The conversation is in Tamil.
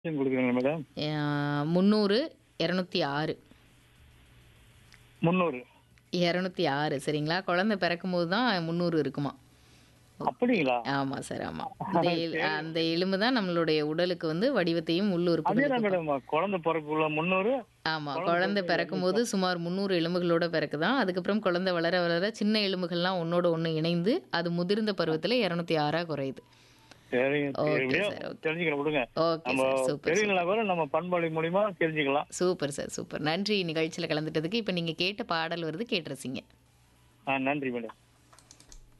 கொடுக்குறீங்களா மேடம் முந்நூறு இரநூத்தி ஆறு முந்நூறு இரநூத்தி ஆறு சரிங்களா குழந்தை பிறக்கும்போது தான் முந்நூறு இருக்குமா அப்படிங்களா ஆமாம் சார் ஆமாம் இந்த எல்- அந்த எலும்பு தான் நம்மளுடைய உடலுக்கு வந்து வடிவத்தையும் அதே உள்ளுறுப்பு தான் மேடம் குழந்தை பிறப்புள்ள முந்நூறு ஆமாம் குழந்தை பிறக்கும்போது சுமார் முந்நூறு எலும்புகளோட பிறக்குதான் அதுக்கப்புறம் குழந்தை வளர வளர சின்ன எலும்புகள்லாம் ஒன்னோட ஒன்று இணைந்து அது முதிர்ந்த பருவத்தில் இரநூத்தி ஆறாக குறையுது சரிங்க Okay, எப்படியோ sir, okay. தெரிஞ்சுக்கலாம் விடுங்க ஓகே நம்ம சார் சூப்பர் தெரியலனா கூட நம்ம பண்பாளி மூலியமா தெரிஞ்சுக்கலாம் சூப்பர் சார் சூப்பர் நன்றி நிகழ்ச்சியில் கலந்துட்டதுக்கு இப்போ நீங்கள் கேட்ட பாடல் வருது கேட்டு ரசிங்க ஆ நன்றி மேடம்